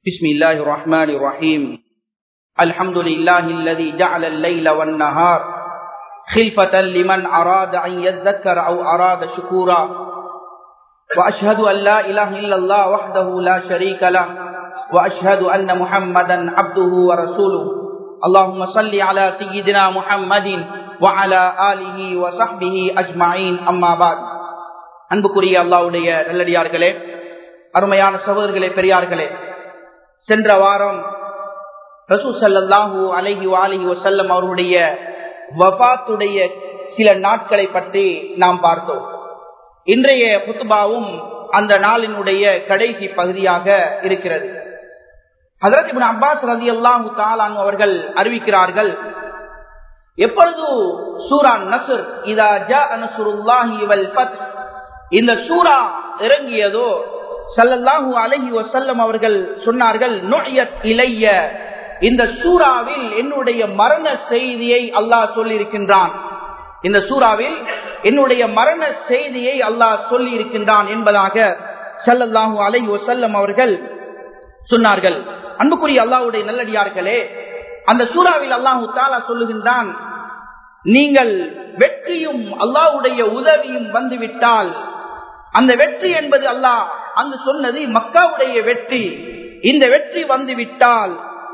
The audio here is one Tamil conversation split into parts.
بسم الله الرحمن الرحيم الحمد لله الذي جعل الليل والنهار خلفة لمن أراد أن يذكر أو أراد شكورا وأشهد أن لا إله إلا الله وحده لا شريك له وأشهد أن محمدا عبده ورسوله اللهم صل على سيدنا محمد وعلى آله وصحبه أجمعين أما بعد அன்புக்குரிய அல்லாவுடைய நல்லடியார்களே அருமையான சகோதரர்களே பெரியார்களே சென்ற வாரம் ரசூ சல்லாஹூ அலஹி வாலிஹி வசல்லம் அவருடைய வபாத்துடைய சில நாட்களை பற்றி நாம் பார்த்தோம் இன்றைய புத்துபாவும் அந்த நாளினுடைய கடைசி பகுதியாக இருக்கிறது ஹசரத் இபின் அப்பாஸ் ரதி அல்லாஹு தாலான் அவர்கள் அறிவிக்கிறார்கள் எப்பொழுது சூரா நசுர் இதா ஜா நசுருல்லாஹி வல் ஃபத் இந்த சூரா இறங்கியதோ சல்லல்லாஹு அலஹி வசல்லம் அவர்கள் சொன்னார்கள் நொழியத் இளைய இந்த சூறாவில் என்னுடைய மரண செய்தியை அல்லாஹ் சொல்லியிருக்கின்றான் இந்த சூறாவில் என்னுடைய மரண செய்தியை அல்லாஹ் சொல்லி இருக்கின்றான் என்பதாக சல்லல்லாஹு அலஹி வசல்லம் அவர்கள் சொன்னார்கள் அன்புக்குரிய அல்லாஹுடைய நல்லடியார்களே அந்த சூறாவில் அல்லாஹு தாலா சொல்லுகின்றான் நீங்கள் வெற்றியும் அல்லாஹுடைய உதவியும் வந்துவிட்டால் அந்த வெற்றி என்பது அல்லாஹ் அங்கு சொன்னது மக்காவுடைய வெற்றி இந்த வெற்றி வந்துவிட்டால்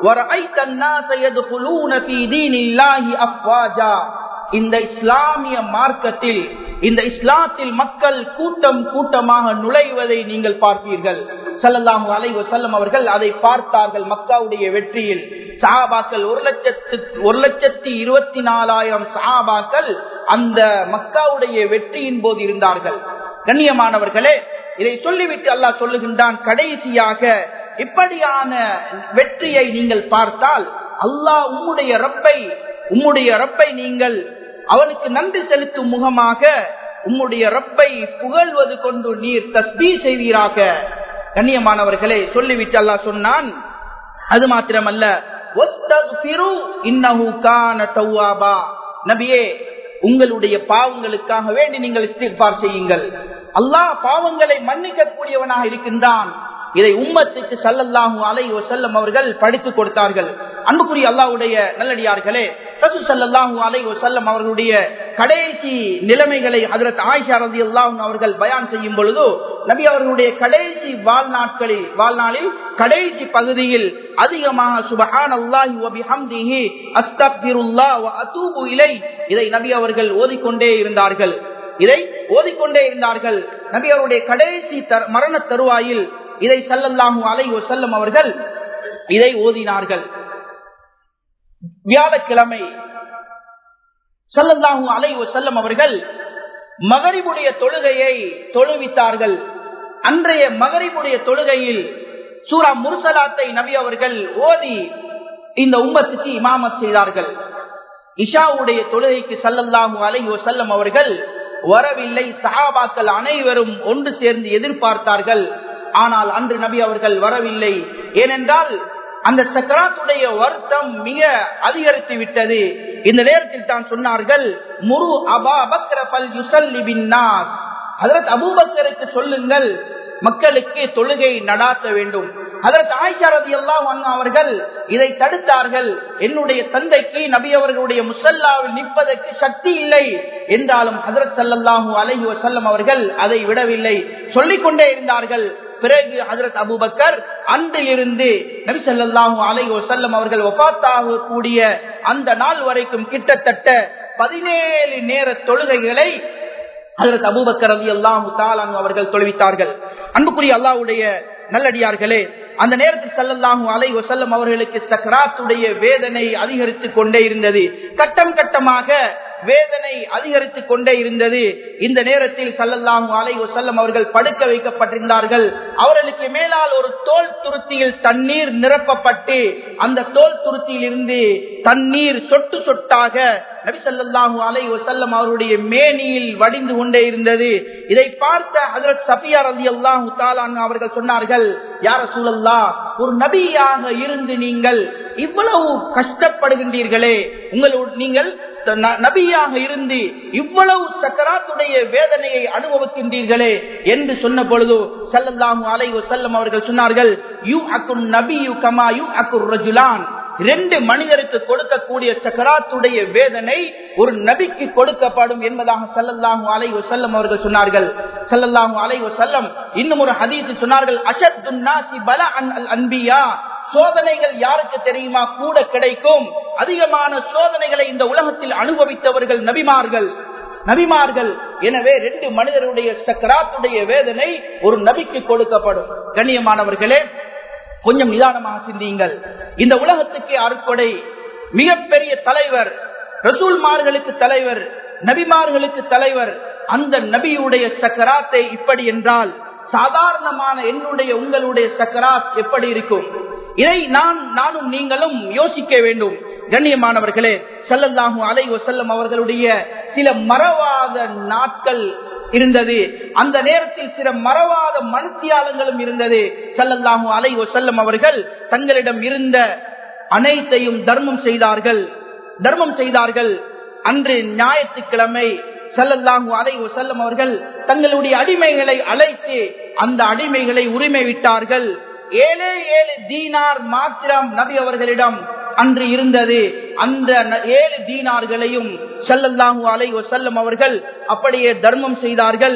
இந்த இஸ்லாமிய மார்க்கத்தில் இந்த இஸ்லாத்தில் மக்கள் கூட்டம் கூட்டமாக நுழைவதை நீங்கள் பார்ப்பீர்கள் சல்லல்லாஹு அலை வசல்லம் அவர்கள் அதை பார்த்தார்கள் மக்காவுடைய வெற்றியில் சஹாபாக்கள் ஒரு லட்சத்து ஒரு லட்சத்தி இருபத்தி நாலாயிரம் சஹாபாக்கள் அந்த மக்காவுடைய வெற்றியின் போது இருந்தார்கள் கண்ணியமானவர்களே இதை சொல்லிவிட்டு அல்லாஹ் சொல்லுகின்றான் கடைசியாக இப்படியான வெற்றியை நீங்கள் பார்த்தால் அல்லாஹ் உம்முடைய ரப்பை உம்முடைய ரப்பை நீங்கள் அவனுக்கு நன்றி செலுத்தும் முகமாக உம்முடைய ரப்பை புகழ்வது கொண்டு நீர் தஸ்பீ செய்வீராக கண்ணியமானவர்களே சொல்லிவிட்டு அல்லாஹ் சொன்னான் அது மாத்திரமல்ல நபியே உங்களுடைய பாவங்களுக்காக வேண்டி நீங்கள் இஸ்திஃபார் செய்யுங்கள் அல்லாஹ் பாவங்களை மன்னிக்க கூடியவனாக இருக்கின்றான் இதை உம்மத்துக்கு சல்லல்லாஹு அலை செல்லம் அவர்கள் படித்துக் கொடுத்தார்கள் அன்புக்குரிய அல்லாஹுடைய நல்லடியார்களே ரசூ சல்லாஹூ அலை செல்லம் அவர்களுடைய கடைசி நிலைமைகளை ஹதரத் ஆயிஷா ரதி அல்லாஹூ அவர்கள் பயான் செய்யும் பொழுது நபி அவர்களுடைய கடைசி வாழ்நாட்களில் வாழ்நாளில் கடைசி பகுதியில் அதிகமாக சுபஹான் அல்லாஹி வபிஹம்திஹி அஸ்தக்பிருல்லாஹ் வ அதூபு இலை இதை நபி அவர்கள் ஓதிக்கொண்டே இருந்தார்கள் இதை ஓதிக்கொண்டே இருந்தார்கள் நபி அவருடைய கடைசி மரண தருவாயில் இதை சல்லல்லாஹு அலை செல்லும் அவர்கள் இதை ஓதினார்கள் வியாழக்கிழமை சல்லல்லாஹு அலை செல்லும் அவர்கள் மகரிபுடைய தொழுகையை தொழுவித்தார்கள் அன்றைய மகரிபுடைய தொழுகையில் சூரா முர்சலாத்தை நபி அவர்கள் ஓதி இந்த உம்மத்துக்கு இமாமத் செய்தார்கள் இஷாவுடைய தொழுகைக்கு சல்லல்லாஹு அலை செல்லம் அவர்கள் வரவில்லை சஹாபாக்கள் அனைவரும் ஒன்று சேர்ந்து எதிர்பார்த்தார்கள் ஆனால் அன்று நபி அவர்கள் வரவில்லை ஏனென்றால் அந்த சக்கராத்துடைய வருத்தம் மிக அதிகரித்து விட்டது இந்த நேரத்தில் தான் சொன்னார்கள் முரு அபா பக்ரபல் யுசல்லிபின்னாஸ் அதற்கு அபூபக்கருக்கு சொல்லுங்கள் மக்களுக்கு தொழுகை நடாத்த வேண்டும் அதற்கு ஆய்ச்சாரதி எல்லாம் அவர்கள் இதை தடுத்தார்கள் என்னுடைய தந்தைக்கு நபி அவர்களுடைய முசல்லாவில் நிற்பதற்கு சக்தி இல்லை என்றாலும் ஹதரத் சல்லாஹூ அலஹி வசல்லம் அவர்கள் அதை விடவில்லை சொல்லிக் கொண்டே இருந்தார்கள் பிறகு ஹசரத் அபுபக்கர் அன்றிலிருந்து நபி சொல்லாஹு அலை வசல்லம் அவர்கள் ஒபாத்தாக கூடிய அந்த நாள் வரைக்கும் கிட்டத்தட்ட பதினேழு நேர தொழுகைகளை ஹசரத் அபுபக்கர் அலி அல்லாஹு தாலான் அவர்கள் தொழுவித்தார்கள் அன்புக்குரிய அல்லாவுடைய நல்லடியார்களே அந்த நேரத்தில் சல்லல்லாஹு அலை வசல்லம் அவர்களுக்கு சக்கராத்துடைய வேதனை அதிகரித்து கொண்டே இருந்தது கட்டம் கட்டமாக வேதனை அதிகரித்துக் கொண்டே இருந்தது இந்த நேரத்தில் சல்லல்லாஹு அலை வசல்லம் அவர்கள் படுக்க வைக்கப்பட்டிருந்தார்கள் அவர்களுக்கு மேலால் ஒரு தோல் துருத்தியில் தண்ணீர் நிரப்பப்பட்டு அந்த தோல் துருத்தியில் இருந்து தண்ணீர் சொட்டு சொட்டாக நபி சல்லாஹூ அலை வசல்லம் அவருடைய மேனியில் வடிந்து கொண்டே இருந்தது இதை பார்த்த ஹசரத் சபியா ரதி அல்லாஹு தாலான் அவர்கள் சொன்னார்கள் யார சூழல்லா ஒரு நபியாக இருந்து நீங்கள் இவ்வளவு கஷ்டப்படுகின்றீர்களே உங்களோட நீங்கள் நபியாக இருந்து இவ்வளவு சக்கராத்துடைய வேதனையை அனுபவிக்கின்றீர்களே என்று சொன்ன பொழுது சல்லல்லாஹு அலைஹி வஸல்லம் அவர்கள் சொன்னார்கள் யூ அக்குன் நபியு கமா யூ அக்குர் ரஜுலான் ரெண்டு மனிதருக்கு கொடுக்கக்கூடிய சக்கராத்துடைய வேதனை ஒரு நபிக்கு கொடுக்கப்படும் என்பதாக சல்லல்லாஹு அலைஹி வஸல்லம் அவர்கள் சொன்னார்கள் சல்லல்லாஹு அலைஹி வஸல்லம் இன்னும் ஒரு ஹதீஸில் சொன்னார்கள் அஷத்துன் நாசி பல அல் அன்பியா சோதனைகள் யாருக்கு தெரியுமா கூட கிடைக்கும் அதிகமான சோதனைகளை இந்த உலகத்தில் அனுபவித்தவர்கள் நபிமார்கள் நபிமார்கள் எனவே ரெண்டு மனிதருடைய சக்கராத்துடைய வேதனை ஒரு நபிக்கு கொடுக்கப்படும் கண்ணியமானவர்களே கொஞ்சம் நிதானமாக சிந்தியுங்கள் இந்த உலகத்துக்கு அருக்கொடை மிகப்பெரிய தலைவர் ரசூல்மார்களுக்கு தலைவர் நபிமார்களுக்கு தலைவர் அந்த நபியுடைய சக்கராத்தை இப்படி என்றால் சாதாரணமான என்னுடைய உங்களுடைய சக்கராத் எப்படி இருக்கும் இதை நான் நானும் நீங்களும் யோசிக்க வேண்டும் கண்ணியமானவர்களே செல்லல்லாஹு அலை செல்லம் அவர்களுடைய சில மறவாத நாட்கள் இருந்தது அந்த நேரத்தில் சில மறவாத மனுத்தியாளங்களும் இருந்தது செல்லல்லாஹு அலை செல்லம் அவர்கள் தங்களிடம் இருந்த அனைத்தையும் தர்மம் செய்தார்கள் தர்மம் செய்தார்கள் அன்று ஞாயிற்றுக்கிழமை செல்லல்லாஹு அலை செல்லம் அவர்கள் தங்களுடைய அடிமைகளை அழைத்து அந்த அடிமைகளை உரிமை விட்டார்கள் ஏழே ஏழு தீனார் மாத்திரம் நபி அவர்களிடம் அன்று இருந்தது அந்த ஏழு தீனார்களையும் செல்லல்லாஹு அலை செல்லம் அவர்கள் அப்படியே தர்மம் செய்தார்கள்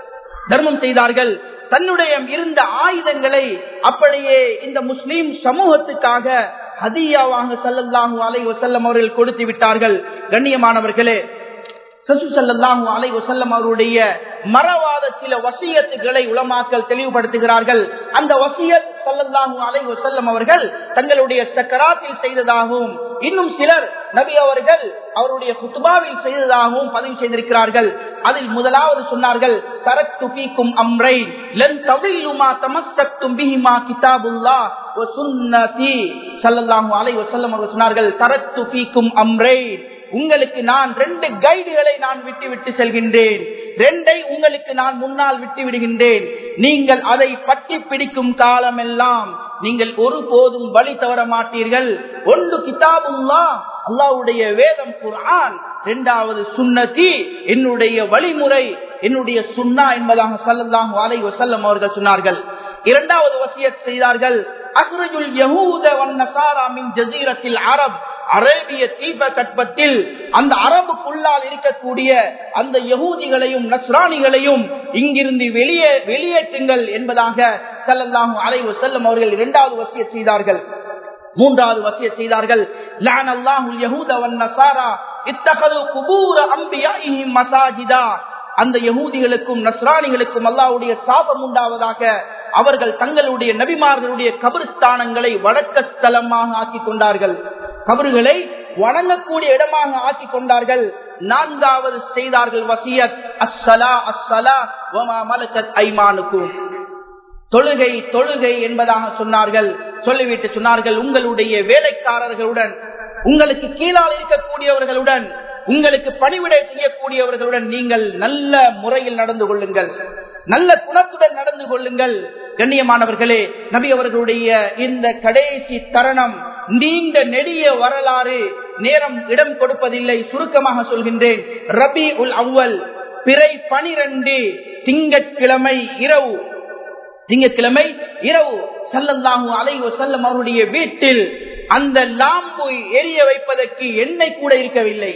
தர்மம் செய்தார்கள் தன்னுடைய இருந்த ஆயுதங்களை அப்படியே இந்த முஸ்லீம் சமூகத்துக்காக ஹதியாவாக செல்லல்லாஹு அலை செல்லம் அவர்கள் கொடுத்து விட்டார்கள் கண்ணியமானவர்களே சசுசல்லாஹு அலை வசல்லம் அவருடைய மறவாத சில வசியத்துகளை உலமாக்கல் தெளிவுபடுத்துகிறார்கள் அந்த வசியத் சல்லல்லாஹு அலை வசல்லம் அவர்கள் தங்களுடைய சக்கராத்தில் செய்ததாகவும் இன்னும் சிலர் நபி அவர்கள் அவருடைய குத்துபாவில் செய்ததாகவும் பதிவு செய்திருக்கிறார்கள் அதில் முதலாவது சொன்னார்கள் தரத்து பீக்கும் அம்ரை லன் தவில்லுமா தமசக்தும் பிஹிமா கிதாபுல்லா சுன்னதி சல்லல்லாஹு அலை வசல்லம் அவர்கள் சொன்னார்கள் தரத்து பீக்கும் அம்ரை உங்களுக்கு நான் ரெண்டு கைடுகளை நான் விட்டு விட்டு செல்கின்றேன் ரெண்டை உங்களுக்கு நான் முன்னால் விட்டு விடுகின்றேன் நீங்கள் அதை பற்றி பிடிக்கும் காலமெல்லாம் நீங்கள் ஒருபோதும் வழி தவற மாட்டீர்கள் ஒன்று கிதாபுல்லா அல்லாவுடைய வேதம் குர்ஆன் இரண்டாவது சுன்னதி என்னுடைய வழிமுறை என்னுடைய சுன்னா என்பதாக சல்லல்லாஹு அலைஹி வஸல்லம் அவர்கள் சொன்னார்கள் இரண்டாவது வசியத் செய்தார்கள் அஹ்ரஜுல் யஹூத வன் நஸாரா மின் ஜஸீரத்தில் அரப் அரேபிய தீப கட்பத்தில் அந்த அரபுக்குள்ளால் இருக்கக்கூடிய அந்த யகூதிகளையும் நஸ்ரானிகளையும் இங்கிருந்து வெளியே வெளியேற்றுங்கள் என்பதாக செல்லல்லாம் அலைவு செல்லும் அவர்கள் இரண்டாவது வசிய செய்தார்கள் மூன்றாவது வசிய செய்தார்கள் லான் அல்லாஹுல் யஹூத வன் நசாரா இத்தகது குபூர அம்பியாயிஹிம் மசாஜிதா அந்த யகூதிகளுக்கும் நஸ்ரானிகளுக்கும் அல்லாவுடைய சாபம் உண்டாவதாக அவர்கள் தங்களுடைய நபிமார்களுடைய கபிரஸ்தானங்களை வடக்க ஸ்தலமாக ஆக்கி கொண்டார்கள் கபறுகளை வணங்கக்கூடிய இடமாக ஆக்கி கொண்டார்கள் நான்காவது செய்தார்கள் வசியத் அஸ்ஸலா அஸ்ஸலா வமா மலக்கத் ஐமானுக்கும் தொழுகை தொழுகை என்பதாக சொன்னார்கள் சொல்லிவிட்டு சொன்னார்கள் உங்களுடைய வேலைக்காரர்களுடன் உங்களுக்கு கீழால் இருக்கக்கூடியவர்களுடன் உங்களுக்கு பணிவிடை செய்யக்கூடியவர்களுடன் நீங்கள் நல்ல முறையில் நடந்து கொள்ளுங்கள் நல்ல குணத்துடன் நடந்து கொள்ளுங்கள் கண்ணியமானவர்களே நபி அவர்களுடைய இந்த கடைசி தருணம் நீண்ட நெடிய வரலாறு நேரம் இடம் கொடுப்பதில்லை சுருக்கமாக சொல்கின்றேன் ரபி உல் அவ்வல் பிறை பனிரெண்டு திங்கட்கிழமை இரவு திங்கட்கிழமை இரவு சல்லல்லாஹு அலைவ செல்லம் அவருடைய வீட்டில் அந்த லாம்பு எரிய வைப்பதற்கு எண்ணெய் கூட இருக்கவில்லை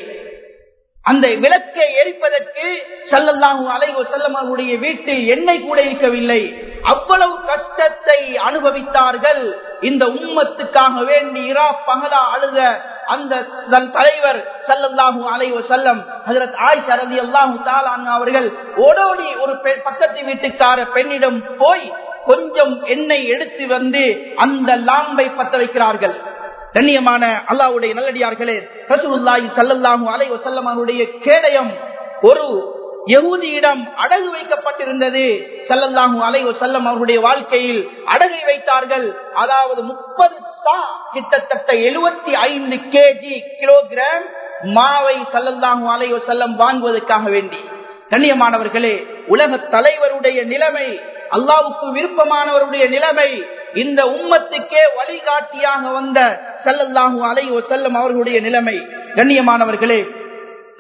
அந்த விளக்கை எரிப்பதற்கு சல்லல்லாஹு அலைவ செல்லம் அவருடைய வீட்டில் எண்ணெய் கூட இருக்கவில்லை அவ்வளவு கஷ்டத்தை அனுபவித்தார்கள் இந்த உம்மத்துக்காக வேண்டி இரா பகலா அழுத அந்த தலைவர் சல்லல்லாஹு அலைவ செல்லம் ஹசரத் ஆயிஷா ரதி அல்லாஹு தாலான் அவர்கள் ஓடோடி ஒரு பக்கத்து வீட்டுக்கார பெண்ணிடம் போய் கொஞ்சம் எண்ணெய் எடுத்து வந்து அந்த லாம்பை பத்த வைக்கிறார்கள் கண்ணியமான அல்லாவுடைய நல்லடியார்களே ரசூலுல்லாஹி ஸல்லல்லாஹு அலைஹி வஸல்லம் அவருடைய கேடயம் ஒரு யகூதியிடம் அடகு வைக்கப்பட்டிருந்தது சல்லல்லாஹு அலைஹி வஸல்லம் அவருடைய வாழ்க்கையில் அடகை வைத்தார்கள் அதாவது முப்பது சா கிட்டத்தட்ட எழுபத்தி ஐந்து கேஜி கிலோகிராம் மாவை சல்லல்லாஹு அலைஹி வஸல்லம் வாங்குவதற்காக வேண்டி கண்ணியமானவர்களே உலக தலைவருடைய நிலைமை அல்லாவுக்கு விருப்பமானவருடைய நிலைமை இந்த உம்மத்துக்கே வழிகாட்டியாக வந்த செல்லல்லாஹு அலை செல்லம் அவர்களுடைய நிலைமை கண்ணியமானவர்களே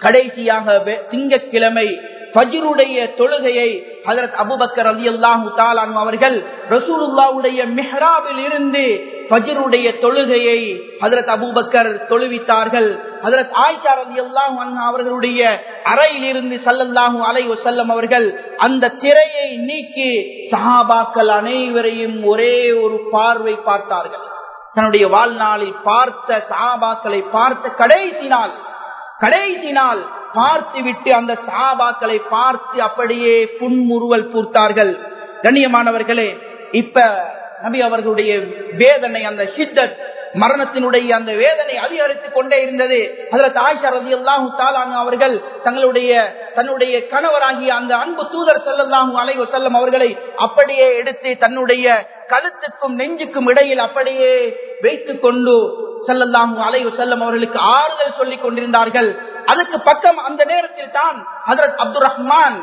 கடைசியாக வெ- திங்கட்கிழமை ஃபஜ்ருடைய தொழுகையை ஹஜரத் அபுபக்கர் அலி அல்லாஹு தாலான் அவர்கள் ரசூலுல்லாவுடைய மிஹ்ராபில் இருந்து ஃபஜ்ருடைய தொழுகையை ஹஜரத் அபூபக்கர் தொழுவித்தார்கள் ஹஜரத் ஆயிஷா ரலி அல்லாஹு அன்ஹா அவர்களுடைய அறையில் இருந்து சல்லல்லாஹு அலைஹி வஸல்லம் அவர்கள் அந்த திரையை நீக்கி சஹாபாக்கள் அனைவரையும் ஒரே ஒரு பார்வை பார்த்தார்கள் தன்னுடைய வாழ்நாளில் பார்த்த சஹாபாக்களை பார்த்த கடைசி நாள் கடைசி நாள் பார்த்து விட்டு அந்த சாபாக்களை பார்த்து அப்படியே புன்முறுவல் பூர்த்தார்கள் கண்ணியமானவர்களே இப்ப நபி அவர்களுடைய வேதனை அந்த ஷித்தத் மரணத்தினுடைய அந்த வேதனை அதிகரித்துக் கொண்டே இருந்தது அதுல தாய்ஷா ரதி அல்லாஹு தாலானு அவர்கள் தங்களுடைய தன்னுடைய கணவராகிய அந்த அன்பு தூதர் செல்லல்லாஹு அலைஹு செல்லம் அவர்களை அப்படியே எடுத்து தன்னுடைய கழுத்துக்கும் நெஞ்சுக்கும் இடையில் அப்படியே வைத்துக் கொண்டு செல்லல்லாஹு அலைஹு செல்லம் அவர்களுக்கு ஆறுதல் சொல்லிக் கொண்டிருந்தார்கள் அதுக்கு பக்கம் அந்த நேரத்தில் தான் ஹதரத் அப்துல் ரஹ்மான்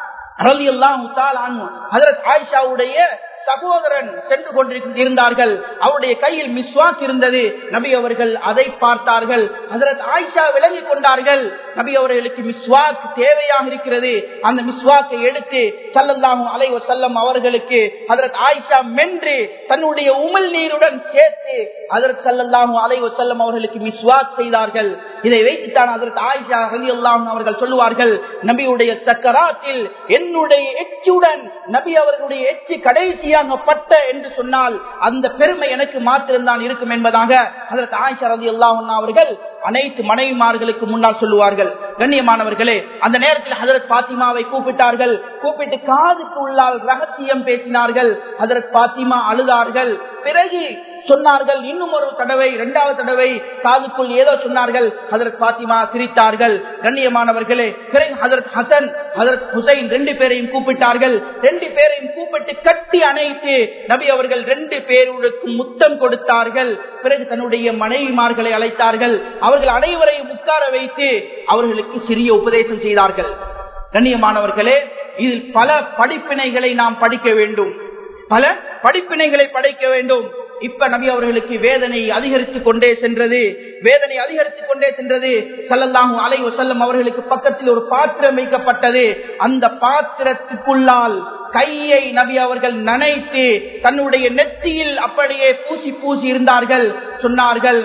ரலி அல்லாஹு தாலானு ஹதரத் ஆயிஷாவுடைய சகோதரன் சென்று கொண்டிருந்தார்கள் அவருடைய கையில் மிஸ்வாக் இருந்தது நபி அவர்கள் அதை பார்த்தார்கள் அதற்கு ஆயிஷா விளங்கிக் கொண்டார்கள் நபி அவர்களுக்கு மிஸ்வாக் தேவையாக இருக்கிறது அந்த மிஸ்வாக்கை எடுத்து சல்லல்லாஹு அலைவ செல்லம் அவர்களுக்கு அதற்கு ஆயிஷா மென்று தன்னுடைய உமல் நீருடன் சேர்த்து அதற்கு சல்லல்லாஹு அலைவ செல்லம் அவர்களுக்கு மிஸ்வாக் செய்தார்கள் இதை வைத்துத்தான் அதற்கு ஆயிஷா ரலி அல்லாஹ் அவர்கள் சொல்லுவார்கள் நபியுடைய சக்கராத்தில் என்னுடைய எச்சுடன் நபி அவர்களுடைய எச்சு கடைசியாக பட்ட என்று சொன்னால் அந்த பெருமை எனக்கு மாத்திரம்தான் இருக்கும் என்பதாக அதற்கு ஆயிஷா ரதி அல்லாஹ் அவர்கள் அனைத்து மனைவிமார்களுக்கு முன்னால் சொல்லுவார்கள் கண்ணியமானவர்களே அந்த நேரத்தில் ஹதரத் பாத்திமாவை கூப்பிட்டார்கள் கூப்பிட்டு காதுக்கு உள்ளால் ரகசியம் பேசினார்கள் ஹதரத் பாத்திமா அழுதார்கள் பிறகு சொன்னார்கள் இன்னும் ஒரு தடவை இரண்டாவது தடவை காதுக்குள் ஏதோ சொன்னார்கள் ஹதரத் பாத்திமா சிரித்தார்கள் கண்ணியமானவர்களே பிறகு ஹதரத் ஹசன் ஹதரத் ஹுசைன் ரெண்டு பேரையும் கூப்பிட்டார்கள் ரெண்டு பேரையும் கூப்பிட்டு கட்டி அணைத்து நபி அவர்கள் ரெண்டு பேருக்கு முத்தம் கொடுத்தார்கள் பிறகு தன்னுடைய மனைவிமார்களை அழைத்தார்கள் அவர்கள் அனைவரையும் உட்கார வைத்து அவர்களுக்கு சிறிய உபதேசம் செய்தார்கள் கண்ணியமானவர்களே இதில் பல படிப்பினைகளை நாம் படிக்க வேண்டும் பல படிப்பினைகளை படைக்க வேண்டும் இப்ப நபி அவர்களுக்கு வேதனை அதிகரித்துக் கொண்டே சென்றது வேதனை அதிகரித்துக் கொண்டே சென்றது சல்லல்லாஹு அலை வசல்லம் அவர்களுக்கு பக்கத்தில் ஒரு பாத்திரம் வைக்கப்பட்டது அந்த பாத்திரத்துக்குள்ளால் கையை நபி அவர்கள் நனைத்து தன்னுடைய நெத்தியில் அப்படியே பூசி பூசி இருந்தார்கள் சொன்னார்கள்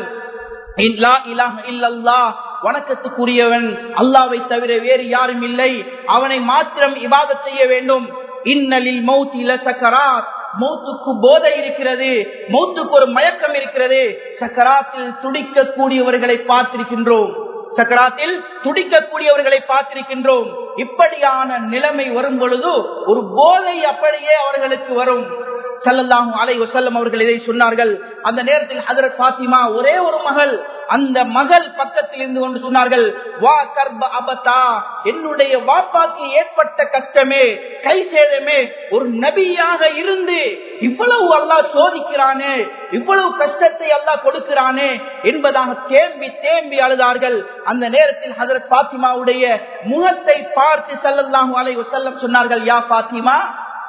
இல்லா இலாஹ இல்லல்லாஹ் வணக்கத்துக்குரியவன் அல்லாவை தவிர வேறு யாரும் இல்லை அவனை மாத்திரம் இபாதத் செய்ய வேண்டும் இன்னலில் மௌத் இல சக்கராத் மௌத்துக்கு போதை இருக்கிறது மௌத்துக்கு ஒரு மயக்கம் இருக்கிறது சக்கராத்தில் துடிக்கக்கூடியவர்களை பார்த்திருக்கின்றோம் சக்கராத்தில் துடிக்கக்கூடியவர்களை பார்த்திருக்கின்றோம் இப்படியான நிலைமை வரும் பொழுது ஒரு போதை அப்படியே அவர்களுக்கு வரும் சல்லல்லாஹு அலை வசல்லம் அவர்கள் இதை சொன்னார்கள் அந்த நேரத்தில் ஹதரத் பாத்திமா ஒரே ஒரு மகள் அந்த மகள் பக்கத்தில் இருந்து கொண்டு சொன்னார்கள் வா கர்ப்ப அபதா என்னுடைய வாப்பாக்கு ஏற்பட்ட கஷ்டமே கை சேதமே ஒரு நபியாக இருந்து இவ்வளவு அல்லாஹ் சோதிக்கிறானே இவ்வளவு கஷ்டத்தை அல்லாஹ் கொடுக்கிறானே என்பதாக தேம்பி தேம்பி அழுதார்கள் அந்த நேரத்தில் ஹதரத் பாத்திமாவுடைய முகத்தை பார்த்து சல்லல்லாஹு அலை வசல்லம் சொன்னார்கள் யா பாத்திமா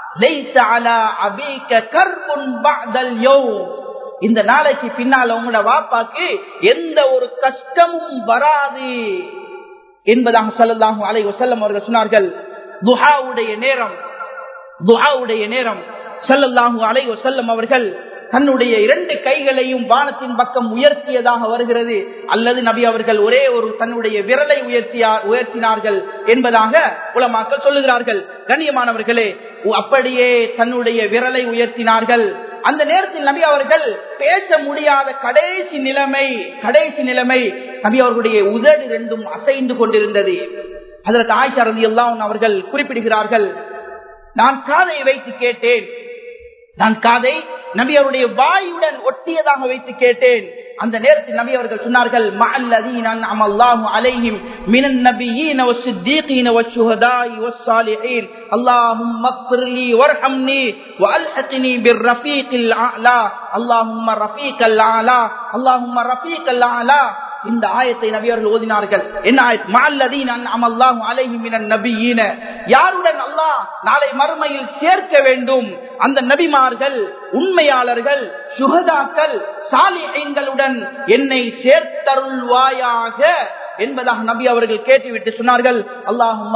இந்த நாளைக்கு பின்னால் உங்களோட வாப்பாக்கு எந்த ஒரு கஷ்டமும் வராது என்பதாக சொல்லலாம் அலை வசல்லம் அவர்கள் சொன்னார்கள் துஹாவுடைய நேரம் துஹாவுடைய நேரம் சொல்லல்லாஹு அலை வசல்லம் அவர்கள் தன்னுடைய இரண்டு கைகளையும் வானத்தின் பக்கம் உயர்த்தியதாக வருகிறது அல்லது நபி அவர்கள் ஒரே ஒரு தன்னுடைய விரலை உயர்த்தியா உயர்த்தினார்கள் என்பதாக உலமாக்கள் சொல்லுகிறார்கள் கண்ணியமானவர்களே அப்படியே தன்னுடைய விரலை உயர்த்தினார்கள் அந்த நேரத்தில் நபி அவர்கள் பேச முடியாத கடைசி நிலைமை கடைசி நிலைமை நபி அவர்களுடைய உதடு ரெண்டும் அசைந்து கொண்டிருந்தது அதற்கு ஆய்ச்சி அறந்தி எல்லாம் அவர்கள் குறிப்பிடுகிறார்கள் நான் காதை வைத்து கேட்டேன் நான் காதை நபி அவருடைய வாயுடன் ஒட்டியதாக வைத்து கேட்டேன் அந்த நேரத்தில் நபி அவர்கள் சொன்னார்கள் அலைஹிம் மினன் நபியீன வஸ்ஸித்தீகீன வஷ்ஷுஹதாஇ வஸ்ஸாலிஹீன் اللهم اغفر لي وارحمني والحقني بالرفيق الاعلى اللهم رفيق الاعلى اللهم رفيق الاعلى இந்த ஆயத்தை நபியர்கள் ஓதினார்கள் என்ன நபியின யாருடன் அல்லாஹ் நாளை மறுமையில் சேர்க்க வேண்டும் அந்த நபிமார்கள் உண்மையாளர்கள் சுகதாக்கள் சாலிகளுடன் என்னை சேர்த்தருள்வாயாக என்பதாக நபி அவர்கள் கேட்டுவிட்டு சொன்னார்கள் அல்லாஹும்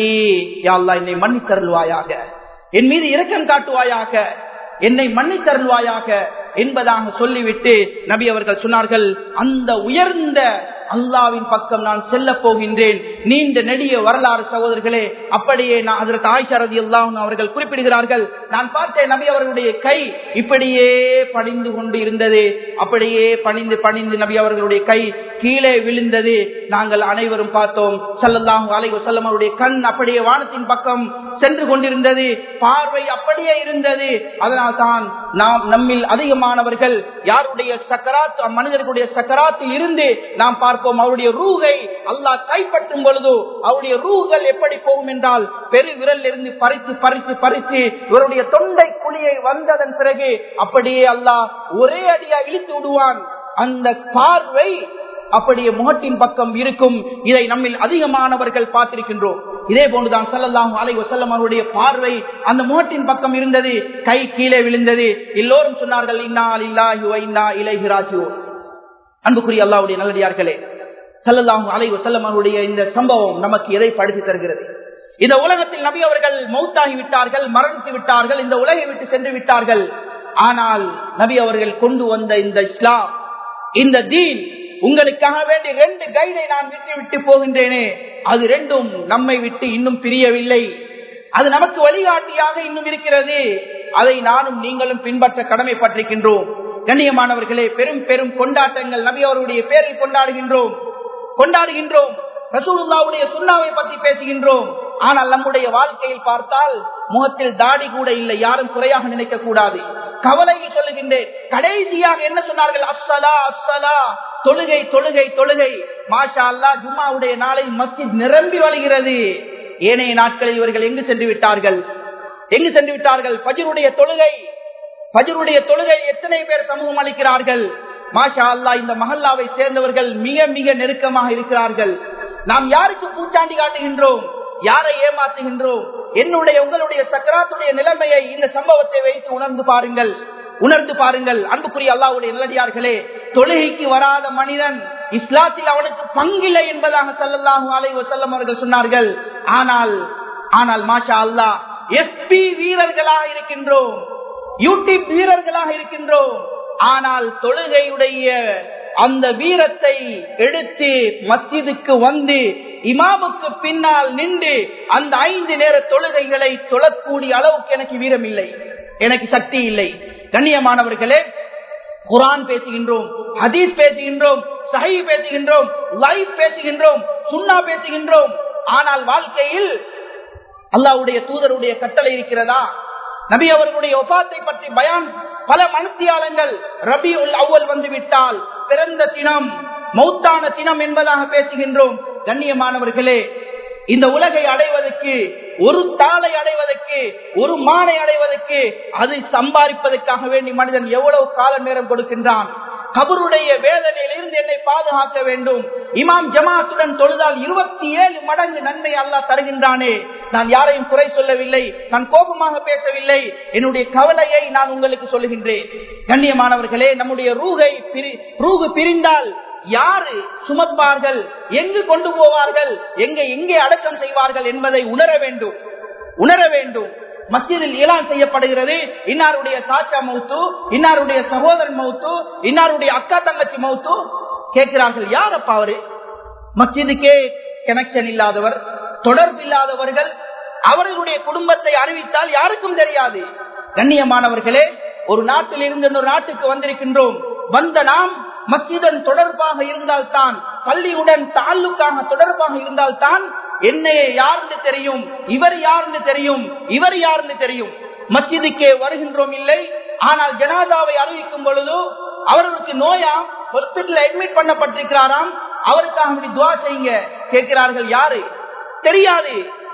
என்னை மன்னித்தருள்வாயாக என் மீது இரக்கம் காட்டுவாயாக என்னை மன்னித்தருள்வாயாக என்பதாக சொல்லிவிட்டு நபி அவர்கள் சொன்னார்கள் அந்த உயர்ந்த அல்லாவின் பக்கம் நான் செல்ல போகின்றேன் நீண்ட நெடிய வரலாறு சகோதரர்களே அப்படியே நான் அதற்கு ஆய்ச்சாரதி அல்லாஹ் அவர்கள் குறிப்பிடுகிறார்கள் நான் பார்த்தேன் நபி அவர்களுடைய கை இப்படியே பணிந்து கொண்டு இருந்தது அப்படியே பணிந்து பணிந்து நபி அவர்களுடைய கை கீழே விழுந்தது நாங்கள் அனைவரும் பார்த்தோம் சல்லல்லாஹு அலை வசல்லம் அவருடைய கண் அப்படியே வானத்தின் பக்கம் சென்று கொண்டிருந்தது பார்வை அப்படியே இருந்தது அதனால் தான் நாம் நம்மில் அதிகமானவர்கள் யாருடைய சக்கராத் மனிதர்களுடைய சக்கராத்தில் இருந்து நாம் பார்ப்போம் அவருடைய ரூகை அல்லாஹ் கைப்பற்றும் பொழுது அவருடைய ரூகள் எப்படி போகும் என்றால் பெரு விரல் இருந்து பறித்து பறித்து பறித்து இவருடைய தொண்டை குழியை வந்ததன் பிறகு அப்படியே அல்லாஹ் ஒரே அடியா இழுத்து விடுவான் அந்த பார்வை அப்படியே முகத்தின் பக்கம் இருக்கும் இதை நம்மில் அதிகமானவர்கள் பார்த்திருக்கின்றோம் இதே போன்றுதான் சல்லல்லாஹு அலை வசல்லம் அவருடைய பார்வை அந்த முகத்தின் பக்கம் இருந்தது கை கீழே விழுந்தது எல்லோரும் சொன்னார்கள் இன்னா இல்லாஹி இன்னா இலைஹிராஜோ அன்புக்குரிய அல்லாவுடைய நல்லடியார்களே சல்லல்லாஹு அலை வசல்லம் அவருடைய இந்த சம்பவம் நமக்கு எதை படித்து தருகிறது இந்த உலகத்தில் நபி அவர்கள் மௌத்தாகி விட்டார்கள் மரணித்து விட்டார்கள் இந்த உலகை விட்டு சென்று விட்டார்கள் ஆனால் நபி அவர்கள் கொண்டு வந்த இந்த இஸ்லாம் இந்த தீன் உங்களுக்காக வேண்டி ரெண்டு கைடை நான் விட்டு விட்டு போகின்றேனே அது ரெண்டும் நம்மை விட்டு இன்னும் பிரியவில்லை அது நமக்கு வழிகாட்டியாக இன்னும் இருக்கிறது அதை நானும் நீங்களும் பின்பற்ற கடமைப்பட்டிருக்கின்றோம் கண்ணியமானவர்களே பெரும் பெரும் கொண்டாட்டங்கள் நபி அவருடைய பேரில் கொண்டாடுகின்றோம் கொண்டாடுகின்றோம் ரசூலுல்லாவுடைய சுண்ணாவை பற்றி பேசுகின்றோம் ஆனால் நம்முடைய வாழ்க்கையில் பார்த்தால் முகத்தில் தாடி கூட இல்லை யாரும் குறையாக நினைக்க கூடாது கவலையில் சொல்லுகின்றேன் கடைசியாக என்ன சொன்னார்கள் அஸ்ஸலா அஸ்ஸலா தொழுகை தொழுகை தொழுகை மாஷா அல்லா ஜும்மாவுடைய நாளை மஸ்ஜித் நிரம்பி வழிகிறது ஏனைய நாட்களில் இவர்கள் எங்கு சென்று விட்டார்கள் எங்கு சென்று விட்டார்கள் பஜருடைய தொழுகை பஜருடைய தொழுகை எத்தனை பேர் சமூகம் அளிக்கிறார்கள் மாஷா அல்லா இந்த மஹல்லாவை சேர்ந்தவர்கள் மிக மிக நெருக்கமாக இருக்கிறார்கள் நாம் யாருக்கு பூச்சாண்டி காட்டுகின்றோம் யாரை ஏமாத்துகின்றோம் என்னுடைய உங்களுடைய சக்கராத்துடைய நிலைமையை இந்த சம்பவத்தை வைத்து உணர்ந்து பாருங்கள் உணர்ந்து பாருங்கள் அன்புக்குரிய அல்லாவுடைய நிலடியார்களே தொழுகைக்கு வராத மனிதன் இஸ்லாத்தில் அவனுக்கு பங்கில்லை என்பதாக சல்லல்லாஹு அலை வசல்லம் அவர்கள் சொன்னார்கள் ஆனால் ஆனால் மாஷா அல்லா எஸ்பி வீரர்களாக இருக்கின்றோம் யூடியூப் வீரர்களாக இருக்கின்றோம் ஆனால் தொழுகையுடைய அந்த வீரத்தை எடுத்து மஸ்ஜிதுக்கு வந்து இமாமுக்கு பின்னால் நின்று அந்த ஐந்து நேர தொழுகைகளை தொழக்கூடிய அளவுக்கு எனக்கு வீரம் இல்லை எனக்கு சக்தி இல்லை கண்ணியமானவர்களே குரான் பேசுகின்றோம் ஹதீஸ் பேசுகின்றோம் சஹி பேசுகின்றோம் லைவ் பேசுகின்றோம் சுண்ணா பேசுகின்றோம் ஆனால் வாழ்க்கையில் அல்லாவுடைய தூதருடைய கட்டளை இருக்கிறதா நபி அவர்களுடைய ஒபாத்தை பற்றி பயான் பல மனுத்தியாளங்கள் ரபி உல் அவ்வல் வந்து விட்டால் பிறந்த தினம் மௌத்தான தினம் என்பதாக பேசுகின்றோம் கண்ணியமானவர்களே இந்த உலகை அடைவதற்கு ஒரு தாளை அடைவதற்கு ஒரு மானை அடைவதற்கு அதை சம்பாதிப்பதற்காக வேண்டி மனிதன் எவ்வளவு கால நேரம் கொடுக்கின்றான் கபருடைய வேதனையிலிருந்து என்னை பாதுகாக்க வேண்டும் இமாம் ஜமாத்துடன் தொழுதால் இருபத்தி ஏழு மடங்கு நன்மை அல்லா தருகின்றானே நான் யாரையும் குறை சொல்லவில்லை நான் கோபமாக பேசவில்லை என்னுடைய கவலையை நான் உங்களுக்கு சொல்லுகின்றேன் கண்ணியமானவர்களே நம்முடைய ரூகை ரூகு பிரிந்தால் யாரு சுமப்பார்கள் எங்கு கொண்டு போவார்கள் எங்க எங்கே அடக்கம் செய்வார்கள் என்பதை உணர வேண்டும் உணர வேண்டும் மத்தியில் ஏலான் செய்யப்படுகிறது இன்னாருடைய சாச்சா மௌத்து இன்னாருடைய சகோதரன் மௌத்து இன்னாருடைய அக்கா தங்கச்சி மௌத்து கேட்கிறார்கள் யார் அப்பா அவரு மஸ்ஜிதுக்கே கனெக்ஷன் இல்லாதவர் தொடர்பு இல்லாதவர்கள் அவர்களுடைய குடும்பத்தை அறிவித்தால் யாருக்கும் தெரியாது கண்ணியமானவர்களே ஒரு நாட்டில் இருந்து இன்னொரு நாட்டுக்கு வந்திருக்கின்றோம் வந்த நாம் மஸ்ஜிதன் தொடர்பாக இருந்தால்தான் பள்ளியுடன் தாலுக்காக தொடர்பாக இருந்தால்தான் என்னைய யாருன்னு தெரியும் இவர் யாருன்னு தெரியும் இவர் யாருன்னு தெரியும் மஸ்ஜிதுக்கே வருகின்றோம் இல்லை ஆனால் ஜனாதாவை அறிவிக்கும் பொழுது அவர்களுக்கு நோயா ஹாஸ்பிட்டல் அட்மிட் பண்ணப்பட்டிருக்கிறாராம் அவருக்காக துவா செய்யுங்க கேட்கிறார்கள் யாரு தெரியாது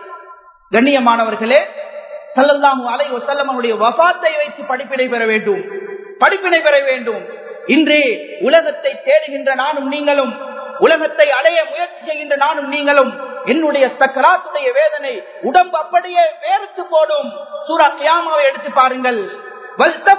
கண்ணியமானவர்களே சல்லல்லாஹு அலை வசல்லமனுடைய வபாத்தை வைத்து படிப்பினை பெற வேண்டும் படிப்பினை பெற வேண்டும் இன்று உலகத்தை தேடுகின்ற நானும் நீங்களும் உலகத்தை அடைய முயற்சி செய்கின்ற நானும் நீங்களும் என்னுடைய சக்கராத்துடைய வேதனை உடம்பு அப்படியே வேர்த்து போடும் சூரா கியாமாவை எடுத்து பாருங்கள்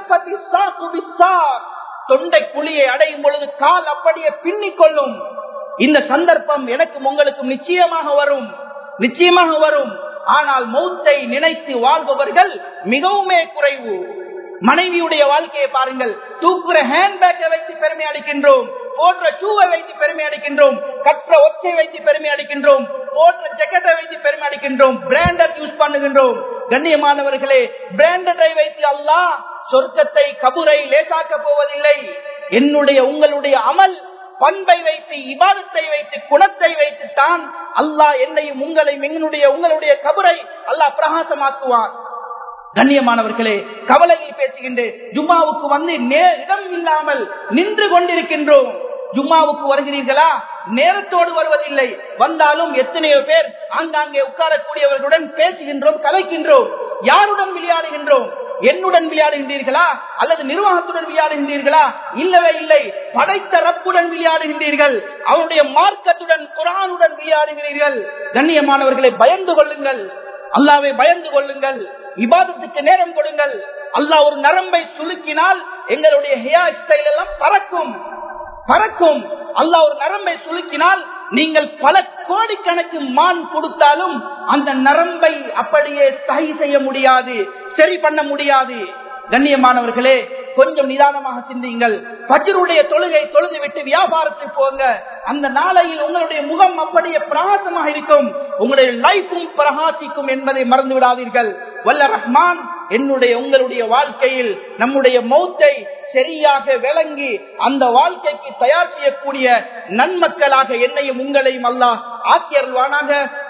தொண்டை குழியை அடையும் பொழுது கால் அப்படியே பின்னிக் கொள்ளும் இந்த சந்தர்ப்பம் எனக்கும் உங்களுக்கும் நிச்சயமாக வரும் நிச்சயமாக வரும் ஆனால் மௌத்தை நினைத்து வாழ்பவர்கள் மிகவுமே குறைவு மனைவியுடைய வாழ்க்கையை பாருங்கள் தூக்குற ஹேண்ட்பேக்கை வைத்து பெருமை அளிக்கின்றோம் போன்ற ஷூவை வைத்து பெருமை அளிக்கின்றோம் கற்ற ஒற்றை வைத்து பெருமை அளிக்கின்றோம் போன்ற ஜெக்கெட்டை வைத்து பெருமை அளிக்கின்றோம் பிராண்டட் யூஸ் பண்ணுகின்றோம் கண்ணியமானவர்களே பிராண்டடை வைத்து அல்லாஹ் சொர்க்கத்தை கபுரை லேசாக்க போவதில்லை என்னுடைய உங்களுடைய அமல் பண்பை வைத்து இபாதத்தை வைத்து குணத்தை வைத்து தான் அல்லாஹ் என்னையும் உங்களையும் எங்களுடைய உங்களுடைய கபரை அல்லாஹ் பிரகாசமாக்குவான் கண்ணியமானவர்களே கவலையில் பேசுகின்றேன் ஜும்மாவுக்கு வந்து இடம் இல்லாமல் நின்று கொண்டிருக்கின்றோம் ஜும்மாவுக்கு வருகிறீர்களா நேரத்தோடு வருவதில்லை வந்தாலும் எத்தனையோ பேர் ஆங்காங்கே உட்காரக்கூடியவர்களுடன் பேசுகின்றோம் கலைக்கின்றோம் யாருடன் விளையாடுகின்றோம் என்னுடன் விளையாடுகின்றீர்களா அல்லது நிர்வாகத்துடன் விளையாடுகின்றீர்களா இல்லவே இல்லை படைத்த ரப்புடன் விளையாடுகின்றீர்கள் அவருடைய மார்க்கத்துடன் குரானுடன் விளையாடுகிறீர்கள் கண்ணியமானவர்களை பயந்து கொள்ளுங்கள் அல்லாவை பயந்து கொள்ளுங்கள் விவாதத்துக்கு நேரம் கொடுங்கள் அல்லாஹ் ஒரு நரம்பை சுலுக்கினால் எங்களுடைய ஹேர் ஸ்டைல் எல்லாம் பறக்கும் பறக்கும் அல்லாஹ் ஒரு நரம்பை சுலுக்கினால் நீங்கள் பல கோடிக்கணக்கு மான் கொடுத்தாலும் அந்த நரம்பை அப்படியே சகி செய்ய முடியாது சரி பண்ண முடியாது கண்ணியமானவர்களே கொஞ்சம் நிதானமாக சிந்தியுங்கள் பஜருடைய தொழுகை தொழுது விட்டு வியாபாரத்துக்கு போங்க அந்த நாளையில் உங்களுடைய முகம் அப்படியே பிரகாசமாக இருக்கும் உங்களுடைய லைஃபும் பிரகாசிக்கும் என்பதை மறந்து விடாதீர்கள் வல்ல ரஹ்மான் என்னுடைய உங்களுடைய வாழ்க்கையில் நம்முடைய மௌத்தை சரியாக விளங்கி அந்த வாழ்க்கைக்கு தயார் செய்யக்கூடிய நன்மக்களாக என்னையும் உங்களையும் அல்லாஹ் ஆக்கியருள்வானாக